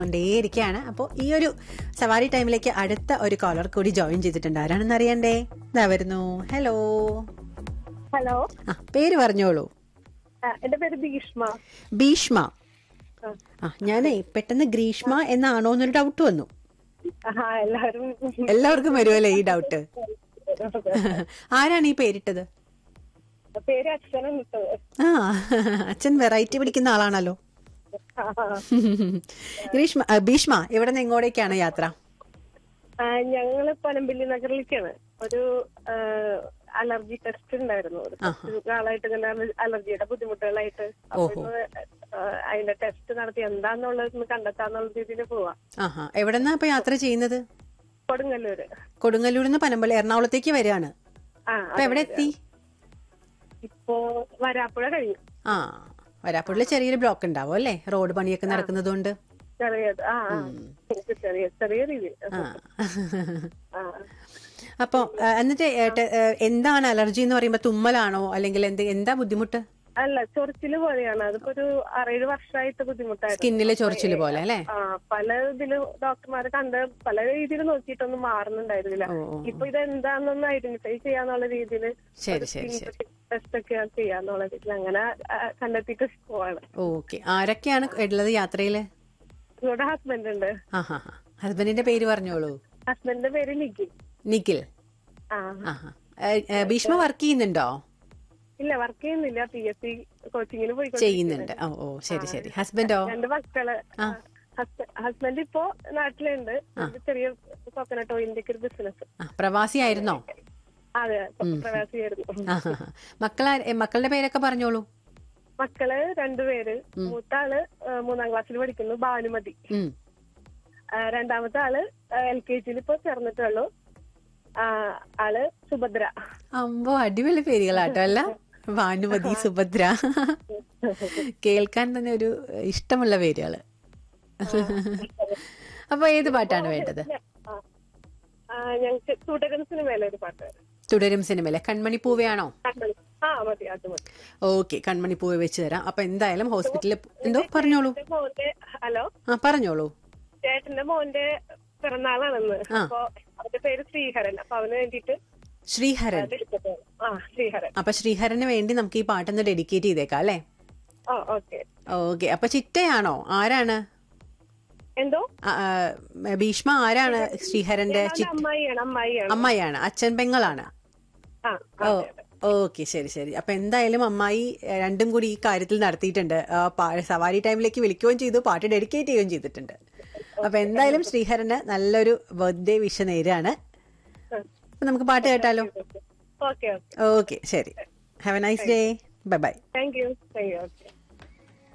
കൊണ്ടേയിരിക്കുകയാണ് അപ്പോൾ ഈ ഒരു സവാരി ടൈമിലേക്ക് അടുത്ത ഒരു കോളർ കൂടി ജോയിൻ ചെയ്തിട്ടുണ്ട് ആരാണെന്ന് അറിയണ്ടേ ഇതാ വരുന്നു ഹലോ ഹലോ ആ പേര് പറഞ്ഞോളൂ ആ, എന്റെ പേര് ഭീഷ്മ ഭീഷ്മ ആ. ആ ഞാനേ പെട്ടെന്ന് ഗ്രീഷ്മ എന്നാണോ എന്നൊരു ഡൗട്ട് വന്നു ആ എല്ലാവരും എല്ലാവർക്കും വരുമല്ലേ ഈ ഡൗട്ട് ആരാണ് ഈ പേരിട്ടത് പേര് അച്ഛനും ഇട്ടത്. ആ അച്ഛൻ വെറൈറ്റി പിടിക്കുന്ന ആളാണല്ലോ ആ, ഗ്രീഷ്മ ആ, ഭീഷ്മ ഇവിടെ നിന്ന് എങ്ങോട്ടേക്കാണ് യാത്ര ആ, ഞങ്ങള് പനമ്പില്ലി നഗറിലേക്കാണ് ഒരു ആ, അലർജി ടെസ്റ്റ് ഉണ്ടായിരുന്നു ഒരു കുറച്ച് നാളായിട്ട് ഇങ്ങനെ അല- അലർജിയുടെ ബുദ്ധിമുട്ടുകളായിട്ട് അപ്പൊ ഓഹോ. ഇന്ന്, ആ, അതിന്റെ ടെസ്റ്റ് നടത്തി എന്താന്നുള്ളത് ഒന്ന് കണ്ടെത്താന്നുള്ള രീതിയിൽ പോവാ ആഹാ എവിടെന്നാ ഇപ്പൊ യാത്ര ചെയ്യുന്നത് കൊടുങ്ങല്ലൂര് കൊടുങ്ങല്ലൂരിൽ നിന്ന് പനമ്പള്ളി എറണാകുളത്തേക്ക് വരികയാണ് ആ അപ്പൊ എവിടെ എത്തി ഇപ്പോ വരാപ്പുഴ കഴിഞ്ഞു ആ വരാപ്പുള്ളിൽ ചെറിയൊരു ബ്ലോക്ക് ഉണ്ടാവും അല്ലേ റോഡ് പണിയൊക്കെ നടക്കുന്നതുകൊണ്ട് ചെറിയത് ആ ആ. ചെറിയ ചെറിയ രീതിയിൽ ആ ആ അപ്പൊ ആ, എന്നിട്ട് ഏട്ട- ഏ, എന്താണ് അലർജി എന്ന് പറയുമ്പോ തുമ്മലാണോ അല്ലെങ്കിൽ എന്ത് എന്താ ബുദ്ധിമുട്ട് അല്ല ചൊറിച്ചില് പോലെയാണ് അതിപ്പോ ഒരു ആറേഴ് വർഷമായിട്ട് ബുദ്ധിമുട്ടായിരുന്നു സ്കിന്നില് ചൊറിച്ചില് പോലെ അല്ലേ ആ പല ഇതില് ഡോക്ടർമാരെ കണ്ട് പല രീതിയിൽ നോക്കിയിട്ടൊന്നും മാറുന്നുണ്ടായിരുന്നില്ല ഓ ഓ ഇപ്പൊ ഇത് എന്താണെന്നൊന്ന് ഐഡന്റിഫൈ ചെയ്യാന്നുള്ള രീതിയിൽ ശരി ശരി ശരി ടെസ്റ്റ് ഒക്കെ ചെയ്യാന്നുള്ള രീതിയിൽ അങ്ങനെ ആ, കണ്ടെത്തിയിട്ട് പോവാണ് ഓക്കെ ആരൊക്കെയാണ് ഉള്ളത് യാത്രയില് ഇവിടെ ഹസ്ബൻഡ് ഉണ്ട് ആ ഹാ ഹാ ഹസ്ബൻഡിന്റെ പേര് പറഞ്ഞോളൂ ഹസ്ബൻഡിന്റെ പേര് നിഖിൽ നിഖിൽ ആ ആഹാ ഏ, ഏ, ഭീഷ്മ വർക്ക് ചെയ്യുന്നുണ്ടോ ഇല്ല വർക്ക് ചെയ്യുന്നില്ല പി എസ് സി കോച്ചിങ്ങിന് പോയി ചെയ്യുന്നുണ്ട് ഓ ഓ ശരി ശരി ഹസ്ബൻഡോ രണ്ട് മക്കള് ആ. ഹസ്ബൻഡ് ഇപ്പോ നാട്ടിലുണ്ട് ഒരു ചെറിയ കോക്കനട്ട് ഓയിലിന്റെ ഒരു ബിസിനസ് ആ പ്രവാസിയായിരുന്നോ അതെ പ്രവാസിയായിരുന്നു ആഹാ ഹാ. മക്കളാ ഏ, മക്കളുടെ പേരൊക്കെ പറഞ്ഞോളൂ മക്കള് രണ്ടുപേര് മൂത്ത ആള് ആ, മൂന്നാം ക്ലാസ്സിൽ പഠിക്കുന്നു ഭാനുമതി ഉം ആ, രണ്ടാമത്തെ ആള് എൽ കെ ജിയിൽ ഇപ്പൊ ചേർന്നിട്ടുള്ളൂ ആ, ആള് സുഭദ്ര അമ്പോ അടിപൊളി പേരുകളാട്ടോ അല്ല ഭാനുമതി സുഭദ്ര കേൾക്കാൻ തന്നെ ഒരു ഇഷ്ടമുള്ള പേരുകള് അപ്പൊ ഏത് പാട്ടാണ് വേണ്ടത് ആ. ആ, ഞങ്ങക്ക് തുടരും സിനിമയിലെ ഒരു പാട്ട് തുടരും സിനിമയിലെ കൺമണി പൂവയാണോ ആ മതി അത് മതി ഓക്കെ കൺമണി പൂവ് വെച്ച് തരാം അപ്പൊ എന്തായാലും ഹോസ്പിറ്റലിൽ എന്തോ പറഞ്ഞോളൂ എന്റെ മോന്റെ ഹലോ ആ പറഞ്ഞോളൂ ചേട്ടന്റെ മോന്റെ പിറന്നാളാണെന്ന് ആ. അപ്പൊ അവന്റെ പേര് ശ്രീഹരൻ അപ്പൊ അവന് വേണ്ടിട്ട് ശ്രീഹരൻ അത് എടുത്തിട്ട് ആ ശ്രീഹരൻ അപ്പൊ ശ്രീഹരന് വേണ്ടി നമുക്ക് ഈ പാട്ടൊന്ന് ഡെഡിക്കേറ്റ് ചെയ്തേക്കാം അല്ലേ ആ ഓക്കെ ഓക്കെ അപ്പൊ ചിറ്റയാണോ ആരാണ് എന്തോ ആ, ആ, ഭീഷ്മ ആരാണ് ശ്രീഹരന്റെ അവന്റെ ചിറ്റ അമ്മായിയാണ് അമ്മായിയാണ് അമ്മായിയാണ് അച്ഛൻ പെങ്ങളാണ് ആ ഓ അതെ, അതെ. ഓക്കെ ശരി ശരി അപ്പൊ എന്തായാലും അമ്മായി എ, രണ്ടും കൂടി ഈ കാര്യത്തിൽ നടത്തിയിട്ടുണ്ട് ആ, പാ- സവാരി ടൈമിലേക്ക് വിളിക്കുകയും ചെയ്തു പാട്ട് ഡെഡിക്കേറ്റ് ചെയ്യുകയും ചെയ്തിട്ടുണ്ട് അപ്പൊ എന്തായാലും ശ്രീഹരന് നല്ലൊരു ബർത്ത്ഡേ വിഷ നേരാണ് അപ്പൊ നമുക്ക് പാട്ട് കേട്ടാലോ ഓക്കെ ഓക്കെ ഓക്കെ ശരി have a nice day bye bye thank you thank you okay